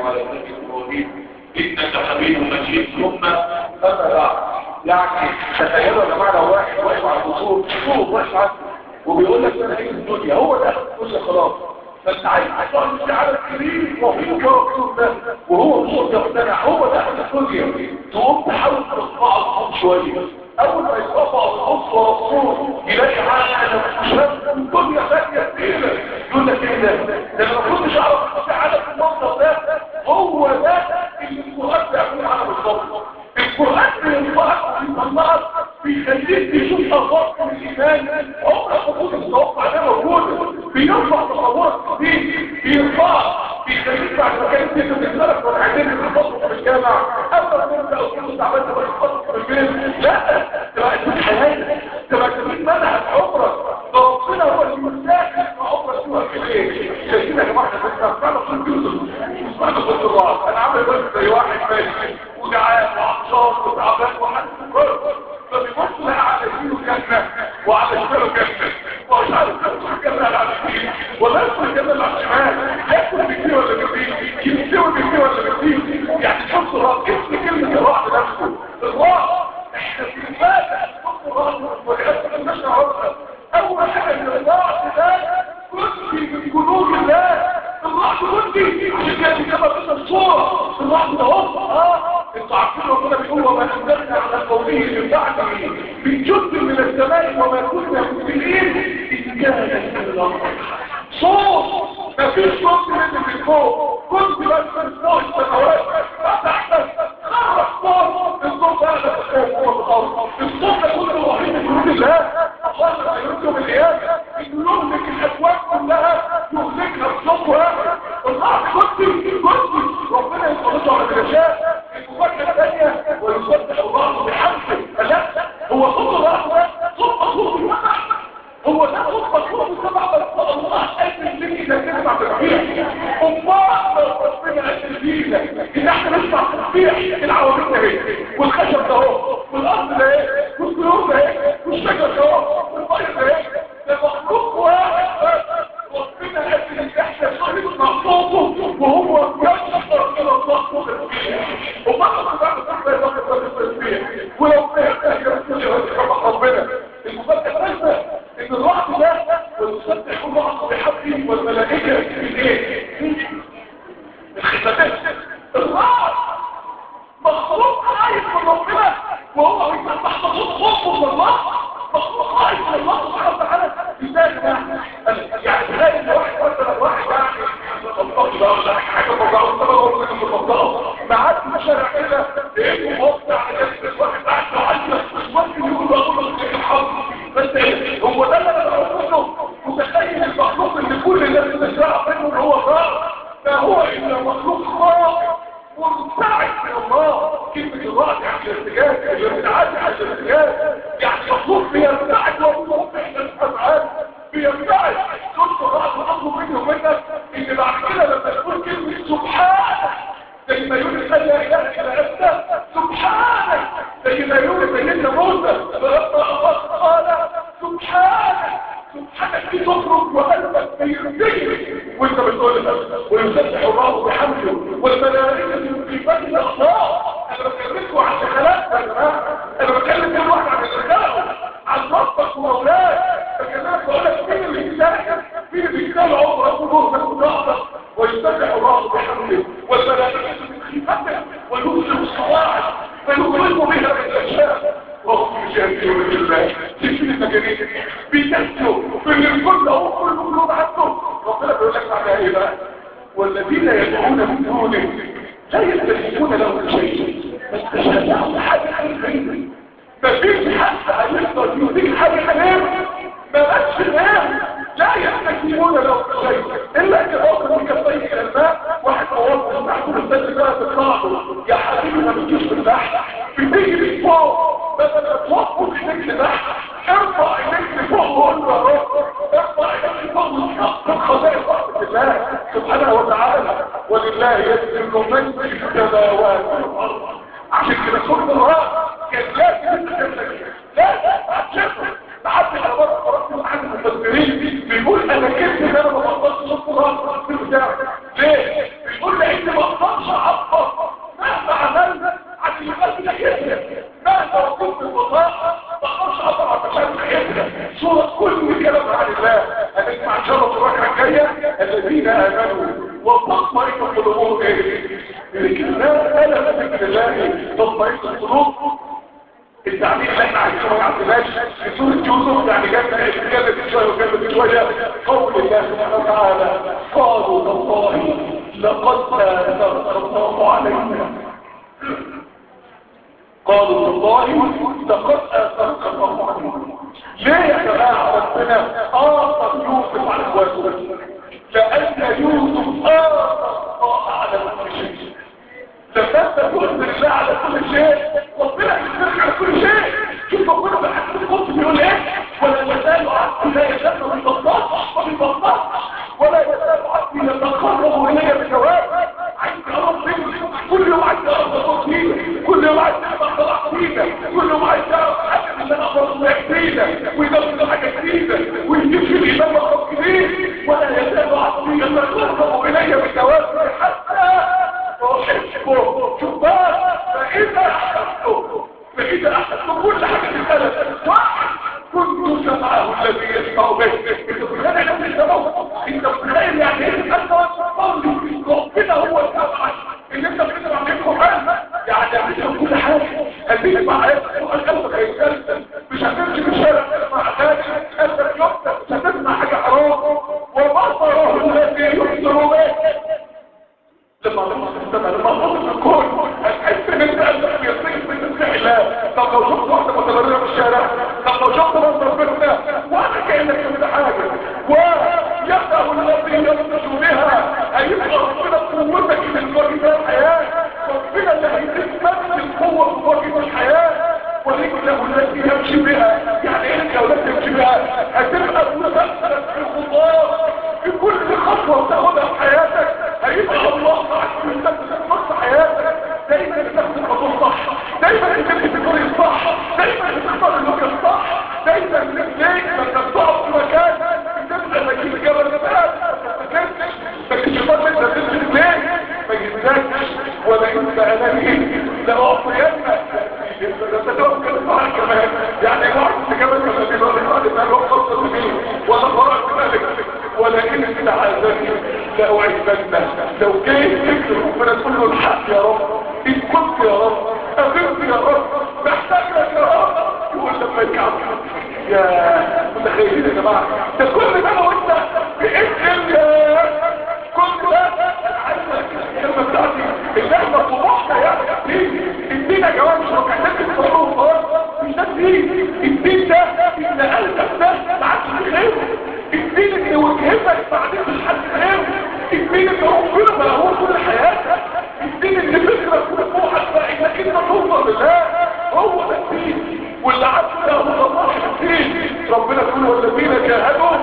وعلى ذلك ابراهيم انك حميد مجيد ثم اما بعد يعني تخيلوا يا جماعه لو واحد واقف على الدكتور شوف واقف على وبيقول لك انا عايز الدنيا هو ده الدنيا خلاص فانت عايز تقعد في عدد كبير وفيه ورسول ده وهو مش يقتنع هو ده الدنيا تقوم تحاول تطبع الخط شويه اول ما يطبع الخط ورسول يلاقي عالم شاب الدنيا ثانيه كبيره يقول لك ايه ده ده انا ما كنتش اعرف ان في عالم في المنطقه ده هو ده اللي القران بيعمل على بالظبط القرآن بيطلعك ويطلعك بيخليك تشوف أفاق من الإيمان عمرك ما كنت تتوقع ده موجود بيرفع تصورك فيه بيرفعك بيخليك بعد ما كانت انت تتلف ولا عايزين تتخصص في الجامعة أول ما تبدأ وكنت تعبان تبقى تتخصص في البيت لا تبقى تكون حياتك تبقى تكون منهج عمرك ده ربنا هو اللي مساعد ان عمرك توقف ايه شايفين يا جماعة احنا بنسمعنا صوت يوسف بنسمعنا صوت الرعب انا عامل بس زي واحد ماشي وجعان وعطشان وتعبان وحاسس بكره فبيبص لها على يمينه جنة وعلى شماله جنة ومش عارف يدخل الجنة على اليمين ولا يدخل الجنة على الشمال ياكل بيديه ولا بيديه يستوي بيديه ولا بيديه يعني شوف الرعب اسم كلمة الرعب نفسه الرعب احنا في المادة شوف الرعب وحاسس الناس عرضها اول حاجة ان الرعب ده كنت من جنود الله الرعب كنتي عشان كده كما في الصورة الرعب ده هو اه انتوا عارفين ربنا بيقول وما انزلنا على قومه من بعده من جزء من السماء وما كنا مسلمين ان كان من الارض صوت مفيش صوت نزل من فوق كنت بس من فوق السماوات فتحت خرج صوت الصوت ده ده هو الارض الصوت ده كله الوحيد من جنود الله الله لما يرد القيامه انه يهلك الاكوان كلها يهلكها بصوت واحد الارض كنت كنت ربنا يسلطه على الرجال المفاجأة الثانية ويصدق الله بحمده لا هو صوت الرأس ده صوت مصروف الوضع هو ده صوت مصروف السبع بس الله قلب لك إذا تسمع تسبيح الله ربنا قلب فينا إن احنا نسمع تسبيح العوامل ده اهي والخشب ده اهو والأرض ده اهي والطيور ده اهي والشجر ده اهو والطير ده اهي ده مخلوق واحد بس ربنا قلب ان احنا نسمع صوته وهو يشعر إلى الله صوت التسبيح وبعض بعض الصحبة يضغط التسبيح ولو فهمنا يرسل ربنا المفاجأة الثالثة ان الرعب ده ويسبح الله بحبه والملائكة من ايه؟ الخفافات الرعب مخلوق خايف من ربنا وهو يسبح مخلوق خوفه من الله مخلوق خايف من الله سبحانه وتعالى ازاي يا جماعه يعني تخيل واحد مثلا واحد يعني الله ده ولا حاجه مضاعفه سبب من المضاعفه معاك في الشارع كده ايه موقع على جنب واحد قاعد معلق ممكن يقول له اقول لك الحظ بس هو ده اللي انا بقوله متخيل المخلوق اللي كل الناس بتزرع منه هو صار فهو الا مخلوق خاطئ مرتعد من الله كلمة الرعد عن الارتجاج الارتعاد عن الارتجاج يعني مخلوق بيرتعد والله احنا الافعال بيرتعد كنت الرعد اطلب مني ومنك ان بعد كده لما تقول كلمة سبحانك زي ما يقول قال لا اله الا انت سبحانك زي ما يقول سيدنا موسى فلما الله قال سبحانك سبحانك دي تخرج وقلبك بيرتجي وانت بتقولها ويسبح الله بحمده والملائكة في قبل الله انا بكلمكم عن دخلاتنا يا جماعه انا بكلم كل واحد عن دخلاته عن ربك ومولاك بكلمك بقول لك مين اللي بيساعد مين اللي بيساعد عمرك وجهدك وضعفك ويسبح الله بحمده والملائكة في قبل ويرسل الصواعق فيخرجوا بها من الاشياء وهم يجاهدون بالله تكفين المجانين بيتسلوا في الكل او كل مخلوق عنده ربنا بيقول لك معناها ايه بقى والذين يدعون من دونه لا يستجيبون له شيء ما استجابوا حاجه خير ما فيش حد هيقدر يديك حاجه خير ما بقاش نام لا يستجيبون له شيء الا كده من كفيه الى الماء واحد موظف تحت الثلج بقى تطلع يا حبيبي ما بتجيش من تحت بتيجي من فوق بدل ما توقف ايديك لتحت ارفع ايديك لفوق وقول له يا رب ارفع ايديك لفوق وتحط خزائن رحمه الله سبحانه وتعالى ولله يسجد من في السماوات والارض عشان كده كل الله كان لازم يتكلم لازم هتشوفه لحد على بره قرات عن المفسرين بيقول انا كنت ان انا ما بقدرش صوت الله في التفسير بتاعي ليه؟ بيقول لان ما اقدرش الذين امنوا وتطمئن قلوبهم ايه بذكر الله الا بذكر الله تطمئن القلوب التعليم اللي احنا عايزينه ما يعطيناش في سورة يوسف يعني جنة جنة شوية وجنة شوية قول الله سبحانه وتعالى قالوا تالله لقد آثرك الله علينا قالوا تالله لقد آثرك الله علينا ليه يا جماعة ربنا آثر يوسف على اخواته لأن يوسف آثر الله على كل شيء لما انت تؤثر الله على كل شيء ربنا يثرك على كل شيء شوف ربنا بحث القدس بيقول ايه ولا يزال عبدي لا يزال ما بيبطلش ما بيبطلش ولا يزال عبدي يتقرب الي بالجواب عايز اقرب مني كل يوم عايز اقرب فينا كل يوم عايز اقرب طلع فينا كل يوم عايز اعرف حاجه من اللي انا اقرب فينا ويدخل حاجه جديده ويجيب في الايمان مقام كبير ولا يزال عبدي يتقرب الي بالجواب حتى وحبه شباب فإذا أحبته فإذا أحبته كل حاجة في الثلاث واحد كنت سمعه الذي يسمع به انت بتخيل يعني انت انت بتخيل يعني ايه انت وتصلي ربنا هو السمع اللي انت بتسمع من القرآن يعني هتسمع كل حاجة هتسمع آيات القرآن قلبك هيتكلم مش هتمشي في الشارع تسمع أغاني قلبك يفتح مش هتسمع حاجة حرام وبصره الذي يبصر به لما لما لما تبص في الكون هتحس ان انت قلبك بيطيق من تسبيح الله طب لو شفت واحده متبرره في الشارع طب لو شفت منظر بيتنا وانا كانك شفت حاجه ويبدا الذي يبطش بها هيبقى ربنا قوتك اللي تواجه الحياه ربنا اللي هيديك نفس القوه في مواجهه الحياه ورجله التي يمشي بها يعني ايه رجله التي يمشي بها هتبقى متسلسل في الخطوات في كل خطوه بتاخدها في حياتك هيبقى الله معك في نفس حياتك دايما بتاخد الخطوه الصح دايما بتمشي في الطريق الصح دايما بتختار الوجه الصح دايما رجليك لما بتقف في مكان بتبقى زي الجبل ثابت لكن الشيطان انت تمشي رجليك ما يهزكش ولا انت اناني لاعطينك انت تقف كده صح كمان يعني واحد في جبل كمان بيقول لك واحد قال له خلص مني ولا فرق ذلك ولكن استعاذني لأعيبنك لو جيت تكتب ربنا تقول له الحق يا رب إن كنت يا رب أغرت يا رب محتاج لك يا رب يقول لما يكعب يا متخيلين يا جماعة ده كل ده لو انت بإذن الله كل ده انا عايزك الكلمة بتاعتي اللي احنا طموحنا يا الدين الدين يا جماعة مش ركعتين الصلاة خالص مش ده الدين الدين ده ان قلبك ده ما عادش في خير الدين اللي وجهتك بعدين مش حد غيره الدين اللي ربنا بقى هو كل حياتك الدين اللي فكرك وطموحك بقى انك انت توصل لله هو ده الدين واللي عارف له الله الدين ربنا يقول والذين جاهدوا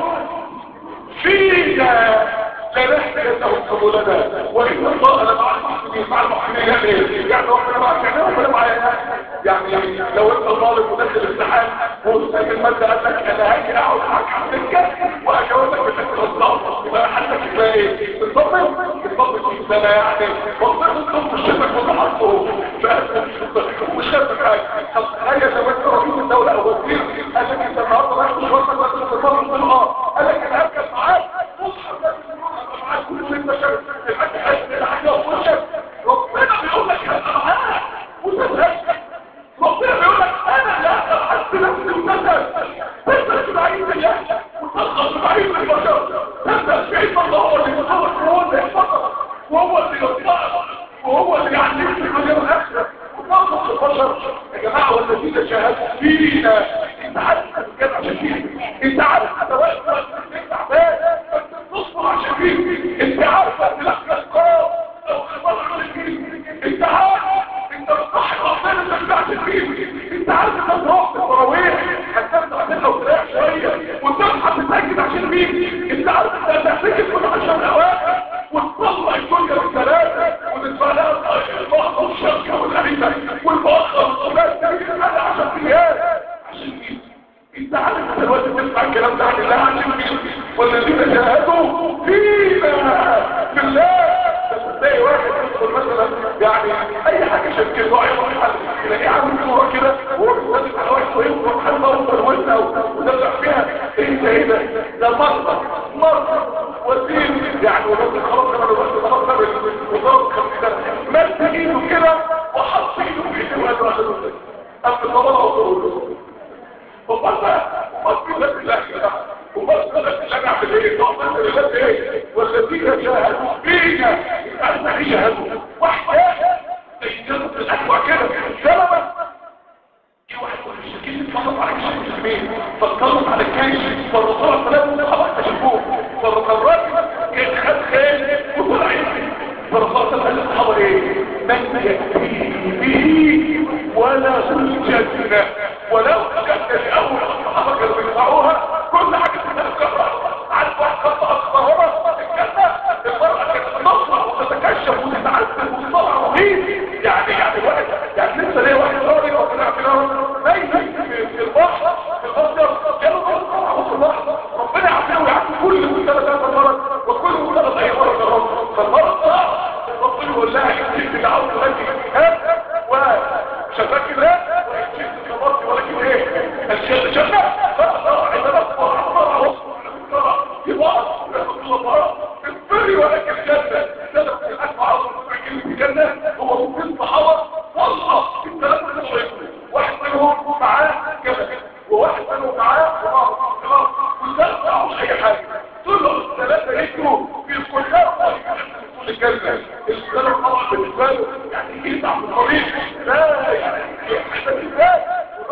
فينا لنهدينهم سبلنا وان الله لمع المحسنين مع المحسنين يعني ايه؟ يعني ربنا معك يعني ربنا معايا يعني لو انت طالب وداخل امتحان واستاذ الماده قال لك انا هاجي اقعد معاك على السكه وهجاوبك بالاسئله الصعبه يبقى حالك تبقى ايه؟ بالضبط بالضبط في السنه يعني والله الصبح الشبك وتحطه ومش خايف حاجه طب تخيل لو انت رئيس الدوله او وزير قال لك انت النهارده رايح مشوار مثلا في الصبح قلت له اه قال لك انا هركب معاك مصحف معاك كل اللي انت شايف الحاجه وشك ربنا بيقول لك انا معاك وتتهزك ربنا بيقول لك انا اللي ابحث نفسي وتسال تسال بعيد الله وتسال بعيد البشر تسال بعيد الله هو اللي يصورك وهو اللي يحفظك وهو اللي يطلعك وهو اللي يعلمك في مجال الاخره وتنظر البشر يا جماعه والذين شاهدوا فينا انت عارف الجامعه عشان فيه انت عارف انت واقف انت تعبان بس تصبر عشان فيه انت عارف ان لك القاب او خبر عليك انت عارف انت بتصحي ربنا انت بتاعت فيه انت عارف انت تروح في التراويح هترجع منها وتريح شويه وتصحى تتاكد عشان فيه انت عارف انت هتحتاج كل 10 اوقات وتطلع الدنيا بالثلاثه وتدفع لها البعض والشركه والعيبه والباخر والصلاه تجي على 10 ايام عشان فيه انت عارف انت دلوقتي بتسمع الكلام ده عن الله عشان فيه والذين شاهدوا فينا بالله تلاقي واحد يدخل مثلا يعني اي حاجه شركته عايز يروح تلاقيه عامل صوره كده وهو بيسلم على واحد ويروح حد اوفر وسع ودفع فيها ايه ده ايه ده ده مرضى مرضى وزير يعني ولو خلاص انا دلوقتي خلاص انا وضرب 50 سنه مد ايده كده وحط ايده في ايده وقال له عشان قام طلعه وقول وقال وقال لا اله الا الله وقال لا اله اعمل ايه وقال لا ايه والذين جاهدوا فينا احنا جاهدوا واحده سيدنا الاكوع كده سببا في واحد من المشركين اتفرج على جيش المسلمين فاتفرج على الجيش فالرسول صلى الله عليه وسلم خلاص تشوفوه فالراجل كان خد خيل وطلع يجري فالرسول صلى الله عليه وسلم الصحابه ايه من ياتيه به ولا الجنه ولو الجنه لاول الصحابه كانوا بيدفعوها كل حاجه تتكرر عارف واحد خط اصفر هنا الجنه المراه كانت تطلع وتتكشف وتتعذب وتطلع رهيب يعني يعني واحد يعني لسه ليه واحد راجل ربنا يعافينا نايم في البحر في الأرض كانوا بيطلعوا في البحر ربنا يعافيه ويعافي كل سنة ثلاثة مرات وكل سنة أي مرة جرب فالمرة ربنا يقول لها إن كنت دعوت لك الكتاب وشفاك الله وإن كنت صبرت ولكن إيه الجنة جنة فأخذ عندنا وأخذ يبقى اصبري ولكن الجنة سنة من الأسمع عظم كلمة الجنة هو ممكن صحابة والله الثلاثة اللي واحد منهم معاه جبل وواحد منهم معاه حمار حمار والثلاثة معهوش أي حاجة طلعوا الثلاثة يجروا في الكلاب ويجروا الجنة الثلاثة طبعا بالنسبة له يعني يقطع في الطريق لا يعني يحسن ازاي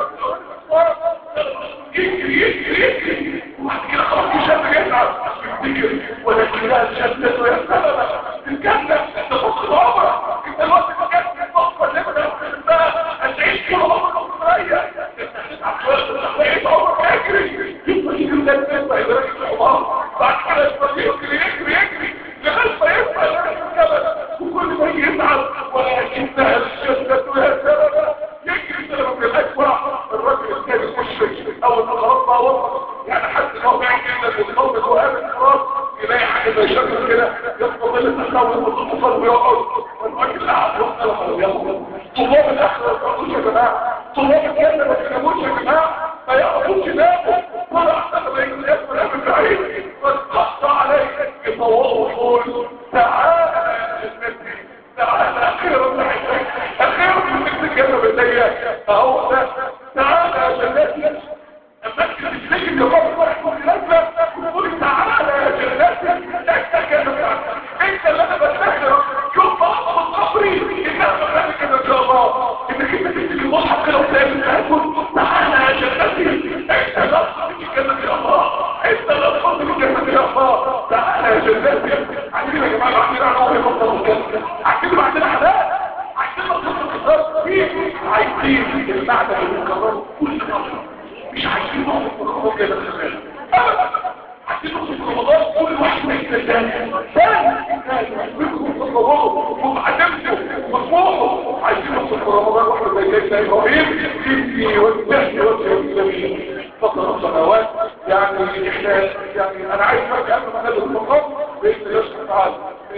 يجري يجري يجري وبعد كده خلاص الجنة يتعب يفتكر ولكن لا الجنة يا سلامة الجنة انت فقد عمرك انت الوقت الجنة تفقد لما هتعيش طول عمرك مستريح تتعب شوية تتعب عمرك يجري يبقى يجري لك يبقى يدرك الحمار بعد كده يبقى يجري يجري يجري لغاية ما يبقى يدرك الجبل وكل ما يتعب ولكنها الجنة يا سلامة يجري سلامة من الأكوع الراجل الثاني المشرك أول ما خلاص بقى وصل يعني حد هو بعيد جدا والصوت هو قابل خلاص يلاقي حاجة زي شكل كده يفضل التحول والتصل ويقعد والراجل قاعد وصل وياخد طلاب الآخرة ما يقعدوش يا جماعة طلاب الجنة ما يناموش يا جماعة ما يقعدوش يناموا ولا أحسن ما يناموا من بعيد فتقطع عليه يطوقوا يقول تعالى يا جنتي تعالى أخيرا نحن أخيرا من الجنة بداية أهو ده تعالى يا جنتي أما أنت تسجل لفضل واحد ونازلة وتقول تعالى يا جنتي أنت كده أنت اللي أنا بستخدم يوم ما أخذ قبري إنها مكانك كده إن شاء الله إنك أنت تسجل المصحف كده وتلاقي التهجد تعالى يا جنتي أنت لا تخرج الجنة يا الله أنت لا تخرج الجنة يا الله تعالى يا جنتي عايزين يا جماعة عايزين أنا أقول يفضل الجنة عايزين بعدين حلال عايزين نصف الخطاب فيه عايزين المعنى المكرر كل مرة مش عايزين نصف الخطاب زي ما تخيل أبدا عايزين نصف رمضان كل واحد ما يتلزاني ثاني ثاني منكم تصوروا ومعلمته وطموحه عايزين نصف رمضان واحد زي سيدنا إبراهيم إني وجهت وجه السبيل فترة سنوات يعني احنا يعني انا عايز بقى قبل ما نزل المقام باذن الله سبحانه وتعالى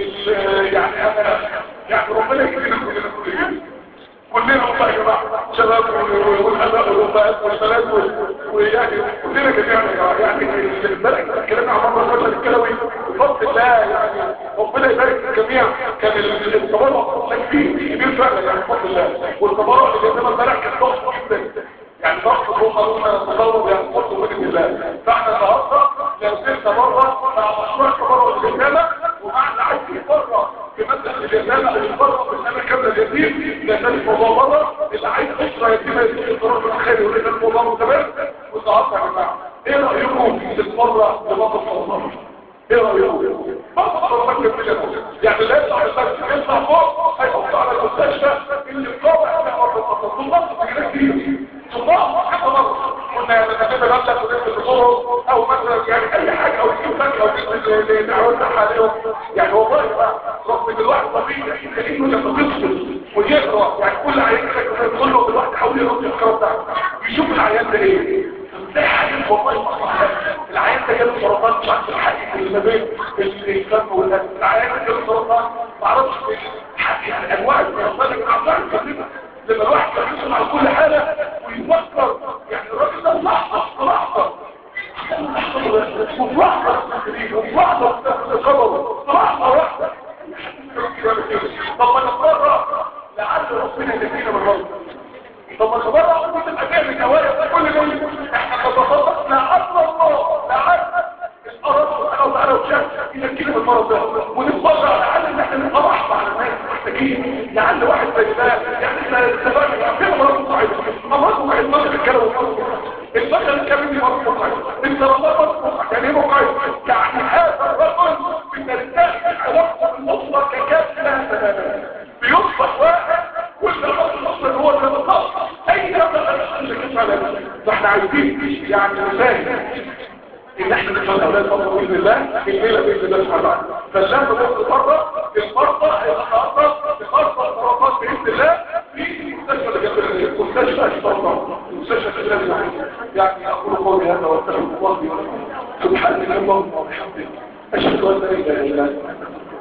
يعني انا يعني ربنا يكرمنا كلنا كلنا كلنا والله يا جماعه شباب والاباء والامهات والبنات ويعني كلنا جميعا يا جماعه يعني امبارح اتكلمنا عن مرضى البشر الكلوي بفضل الله يعني ربنا يبارك الجميع كان التبرع تكفير كبير فعلا يعني بفضل الله والتبرع اللي جابنا امبارح كان ضخم جدا يعني ضغط هم قالوا تصور يعني قلت بإذن الله فاحنا النهارده نزلنا بره مع مشروع تبرع الجزامه ومع اللي عايز يتبرع في مسألة الجزامه او يتبرع في السنه كامله اليتيم نزل الموضوع بره اللي عايز اسره يتيمه يتيم التراجع الخيري ولنا الموضوع متمام والنهارده يا جماعه ايه رايكم نتبرع لبابا الصومال ايه رايكم بابا الصومال جميله يعني لا يطلع المسجد يطلع فوق هيحط على المستشفى اللي قابع فيها مرة مرة ثم كده كتير ثم حتى مرة قلنا يعني نجيب مبلغ وننزل بصوره او مثلا يعني اي حاجة او نجيب فاكهة او ننزل نعوزها عليهم يعني والله يا جماعة رغم ان الواحد طبيعي لانه لما تدخل ويقرا يعني كل عيان كده يدخل له الواحد يحاول يقرا الافكار بتاعته يشوف العيان ده ايه تلاقي حاجات والله مصلحة العيان ده جاله سرطان مش عارف الحقيقة اللي ما بين الفم والقلب العيان ده جاله سرطان معرفش يعني انواع السرطان اللي بنعرفها نكلمها لما الواحد يحصل على كل حالة ويفكر يعني الراجل ده لحظة لحظة وفي لحظة وفي لحظة وفي لحظة جميل لعل واحد زي ده يعني احنا اتفقنا عندنا مرض مقعد امراض مقعد ما بتتكلم مرض البشر الكريم دي مرض مقعد انت والله مرض مقعد يعني ايه مقعد يعني هذا الرجل بتنتهي علاقته بالاسره ككافه لها تماما بيصبح واحد والرجل اصلا هو اللي بطل اي رجل اللي كيف على فاحنا عايزين يعني نساهم ان احنا نفهم اولاد مصر باذن الله الليله باذن الله سبحانه وتعالى فالله بص بره المرضى هيتعرض لخطر السرطان باذن الله في المستشفى اللي جنب المستشفى السرطان المستشفى الشمالي يعني اقول قولي هذا واستغفر الله لي ولكم سبحانك اللهم وبحمدك اشهد ان لا اله الا انت